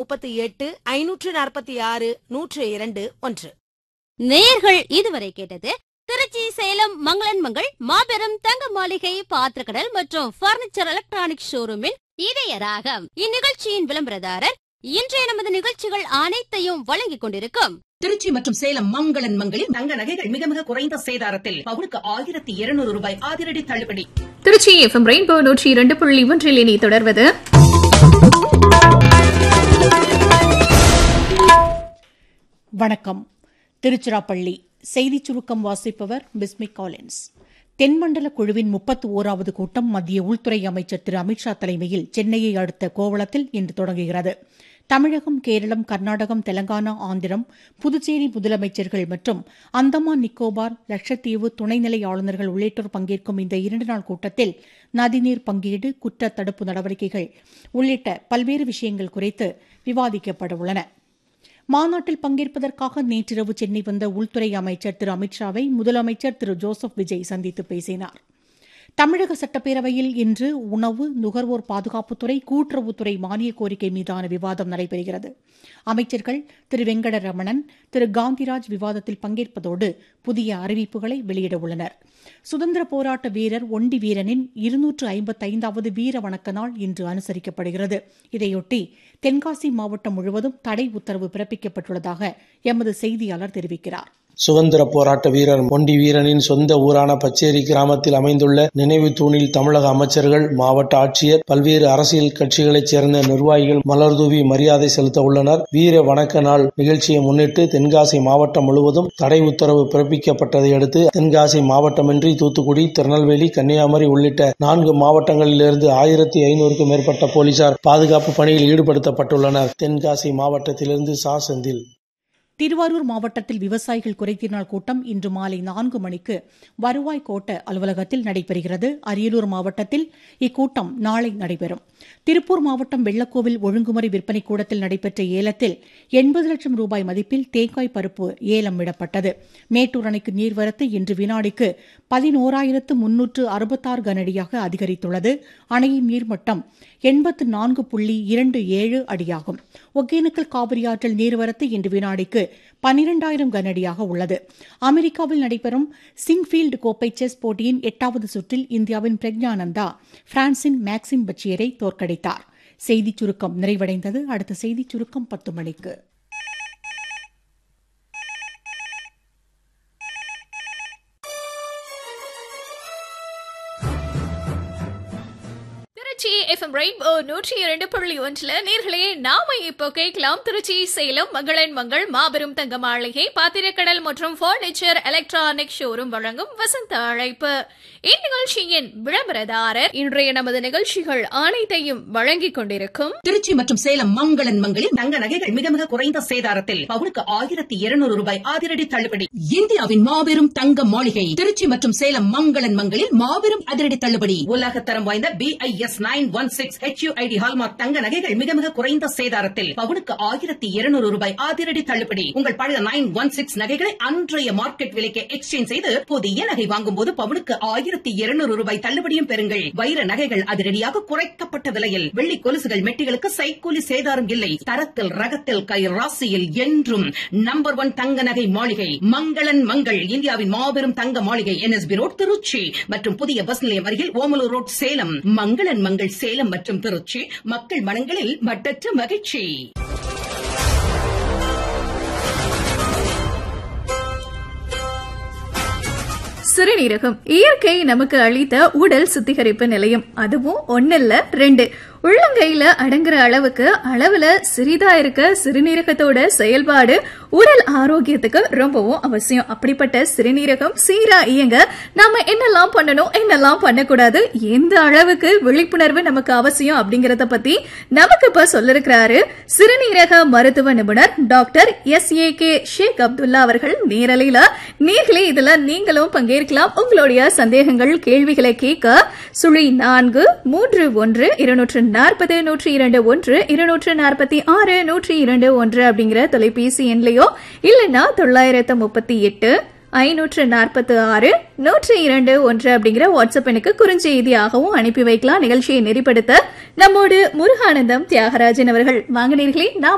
முப்பத்தி எட்டு ஐநூற்று நாற்பத்தி ஆறு நூற்று இரண்டு ஒன்று நேர்கள் இதுவரை கேட்டது திருச்சி சேலம் மங்களன் மங்கள் மாபெரும் தங்க மாளிகை பாத்திரக்கடல் மற்றும் பர்னிச்சர் எலக்ட்ரானிக் ஷோரூமின் இதய ராகம் இந்நிகழ்ச்சியின் விளம்பரதாரர் இன்றைய நமது நிகழ்ச்சிகள் அனைத்தையும் வழங்கிக் கொண்டிருக்கும் திருச்சி மற்றும் சேலம் மங்களன் மங்களில் தங்க நகைகள் மிக மிக குறைந்த சேதாரத்தில் பவுனுக்கு ஆயிரத்தி இருநூறு ரூபாய் அதிரடி தள்ளுபடி திருச்சி எஃப்எம் ரெயின்போ நூற்றி இரண்டு புள்ளி ஒன்றில் இனி தொடர்வது வணக்கம் திருச்சிராப்பள்ளி செய்திச் சுருக்கம் வாசிப்பவர் பிஸ்மி காலின்ஸ் தென்மண்டல குழுவின் முப்பத்து ஓராவது கூட்டம் மத்திய உள்துறை அமைச்சர் திரு அமித்ஷா தலைமையில் சென்னையை அடுத்த கோவளத்தில் இன்று தொடங்குகிறது தமிழகம் கேரளம் கர்நாடகம் தெலங்கானா ஆந்திரம் புதுச்சேரி முதலமைச்சர்கள் மற்றும் அந்தமான் நிக்கோபார் லட்சத்தீவு துணைநிலை ஆளுநர்கள் உள்ளிட்டோர் பங்கேற்கும் இந்த இரண்டு நாள் கூட்டத்தில் நதிநீர் பங்கீடு குற்ற தடுப்பு நடவடிக்கைகள் உள்ளிட்ட பல்வேறு விஷயங்கள் குறித்து விவாதிக்கப்பட உள்ளன மாநாட்டில் பங்கேற்பதற்காக நேற்றிரவு சென்னை வந்த உள்துறை அமைச்சர் திரு அமித்ஷாவை முதலமைச்சர் திரு ஜோசப் விஜய் சந்தித்து பேசினார் தமிழக சட்டப்பேரவையில் இன்று உணவு நுகர்வோர் பாதுகாப்புத்துறை கூட்டுறவுத்துறை மானிய கோரிக்கை மீதான விவாதம் நடைபெறுகிறது அமைச்சர்கள் திரு வெங்கடரமணன் திரு காந்திராஜ் விவாதத்தில் பங்கேற்பதோடு புதிய அறிவிப்புகளை வெளியிட உள்ளனர் சுதந்திர போராட்ட வீரர் ஒண்டி வீரனின் இருநூற்று ஐம்பத்தைந்தாவது வீர வணக்க நாள் இன்று அனுசரிக்கப்படுகிறது இதையொட்டி தென்காசி மாவட்டம் முழுவதும் தடை உத்தரவு பிறப்பிக்கப்பட்டுள்ளதாக எமது செய்தியாளர் தெரிவிக்கிறார் சுதந்திர போராட்ட வீரர் ஒண்டி வீரனின் சொந்த ஊரான பச்சேரி கிராமத்தில் அமைந்துள்ள நினைவு தூணில் தமிழக அமைச்சர்கள் மாவட்ட ஆட்சியர் பல்வேறு அரசியல் கட்சிகளைச் சேர்ந்த நிர்வாகிகள் மலர்தூவி மரியாதை செலுத்த உள்ளனர் வீர வணக்க நாள் நிகழ்ச்சியை முன்னிட்டு தென்காசி மாவட்டம் முழுவதும் தடை உத்தரவு பிறப்பிக்கப்பட்டதை அடுத்து தென்காசி மாவட்டமின்றி தூத்துக்குடி திருநெல்வேலி கன்னியாகுமரி உள்ளிட்ட நான்கு மாவட்டங்களிலிருந்து ஆயிரத்தி ஐநூறுக்கும் மேற்பட்ட போலீசார் பாதுகாப்பு பணியில் ஈடுபடுத்தப்பட்டுள்ளனர் தென்காசி மாவட்டத்திலிருந்து சா செந்தில் திருவாரூர் மாவட்டத்தில் விவசாயிகள் குறைதீர் நாள் கூட்டம் இன்று மாலை நான்கு மணிக்கு வருவாய் கோட்ட அலுவலகத்தில் நடைபெறுகிறது அரியலூர் மாவட்டத்தில் இக்கூட்டம் நாளை நடைபெறும் திருப்பூர் மாவட்டம் வெள்ளக்கோவில் ஒழுங்குமுறை விற்பனை கூடத்தில் நடைபெற்ற ஏலத்தில் எண்பது லட்சம் ரூபாய் மதிப்பில் தேங்காய் பருப்பு ஏலம் விடப்பட்டது மேட்டூர் அணைக்கு நீர்வரத்து இன்று வினாடிக்கு பதினோராயிரத்து முன்னூற்று அறுபத்தாறு கனஅடியாக அதிகரித்துள்ளது அணையின் நீர்மட்டம் எண்பத்து நான்கு புள்ளி இரண்டு ஏழு அடியாகும் ஒகேனக்கல் காவிரி ஆற்றில் நீர்வரத்து இன்று வினாடிக்கு பனிரெண்டாயிரம் கனஅடியாக உள்ளது அமெரிக்காவில் நடைபெறும் சிங்ஃபீல்டு கோப்பை செஸ் போட்டியின் எட்டாவது சுற்றில் இந்தியாவின் பிரக்ஞானந்தா பிரான்சின் மேக்சிம் பச்சியரை தோற்கடித்தார் செய்திச் சுருக்கம் நிறைவடைந்தது அடுத்த செய்திச் சுருக்கம் பத்து மணிக்கு திருச்சி எஃப்எம் ரெயின்போ நூற்றி இரண்டு புள்ளி ஒன்றில் நேர்களே நாம இப்போ கேட்கலாம் திருச்சி சேலம் மங்களன் மங்கள் மாபெரும் தங்க மாளிகை பாத்திரக்கடல் மற்றும் பர்னிச்சர் எலக்ட்ரானிக் ஷோரூம் வழங்கும் வசந்த அழைப்பு இந்நிகழ்ச்சியின் விளம்பரதாரர் இன்றைய நமது நிகழ்ச்சிகள் அனைத்தையும் வழங்கிக் கொண்டிருக்கும் திருச்சி மற்றும் சேலம் மங்களன் மங்களில் தங்க நகைகள் மிக மிக குறைந்த சேதாரத்தில் பவுனுக்கு ஆயிரத்தி இருநூறு ரூபாய் அதிரடி தள்ளுபடி இந்தியாவின் மாபெரும் தங்க மாளிகை திருச்சி மற்றும் சேலம் மங்களன் மங்களில் மாபெரும் அதிரடி தள்ளுபடி உலகத்தரம் வாய்ந்த B I S nine one six HUID hallmark தங்க நகைகள் மிக மிக குறைந்த சேதாரத்தில் பவுனுக்கு ஆயிரத்தி இருநூறு ரூபாய் அதிரடி தள்ளுபடி உங்கள் பழைய நைன் ஒன் சிக்ஸ் நகைகளை அன்றைய மார்க்கெட் விலைக்கு எக்ஸ்சேஞ்ச் செய்து புதிய நகை வாங்கும் போது பவுனுக்கு ஆயிரத்தி இருநூறு ரூபாய் தள்ளுபடியும் பெறுங்கள் வைர நகைகள் அதிரடியாக குறைக்கப்பட்ட விலையில் வெள்ளி கொலுசுகள் மெட்டிகளுக்கு சைக்கூலி சேதாரம் இல்லை தரத்தில் ரகத்தில் கை ராசியில் என்றும் நம்பர் ஒன் தங்க நகை மாளிகை மங்களன் மங்கள் இந்தியாவின் மாபெரும் தங்க மாளிகை என்எஸ்பி ரோட் திருச்சி மற்றும் புதிய பஸ் நிலையம் அருகில் ஓமலூர் ரோட் சேலம் மங்களன் மங்கள் சேலம் மற்றும் திருச்சி மக்கள் மனங்களில் மட்டற்ற மகிழ்ச்சி சிறுநீரகம் இயற்கை நமக்கு அளித்த உடல் சுத்திகரிப்பு நிலையம் அதுவும் ஒன்னல்ல ரெண்டு உள்ளங்கையில அடங்குற அளவுக்கு அளவுல சிறிதா இருக்க சிறுநீரகத்தோட செயல்பாடு உடல் ஆரோக்கியத்துக்கு ரொம்பவும் அவசியம் அப்படிப்பட்ட சிறுநீரகம் சீரா இயங்க நாம என்னெல்லாம் பண்ணணும் என்னெல்லாம் பண்ணக்கூடாது எந்த அளவுக்கு விழிப்புணர்வு நமக்கு அவசியம் அப்படிங்கறத பத்தி நமக்கு இப்ப சொல்லிருக்கிறாரு சிறுநீரக மருத்துவ நிபுணர் doctor S A K Sheikh Abdullah அவர்கள் நேரலையில நீர்களே இதுல நீங்களும் பங்கேற்கலாம் உங்களுடைய சந்தேகங்கள் கேள்விகளை கேட்க சுழி நான்கு மூன்று ஒன்று இருநூற்று நாற்பது நூற்றி இரண்டு ஒன்று இருநூற்று நாற்பத்தி ஆறு நூற்றி இரண்டு ஒன்று அப்படிங்கிற தொலைபேசி எண்லையோ இல்லைன்னா தொள்ளாயிரத்து முப்பத்தி எட்டு ஐநூற்று நாற்பத்தி ஆறு நூற்றி இரண்டு ஒன்று அப்படிங்கிற வாட்ஸ்அப் எனக்கு குறுஞ்செய்தியாகவும் அனுப்பி வைக்கலாம் நிகழ்ச்சியை நெறிப்படுத்த நம்மோடு முருகானந்தம் தியாகராஜன் அவர்கள் வாங்கினீர்களே நாம்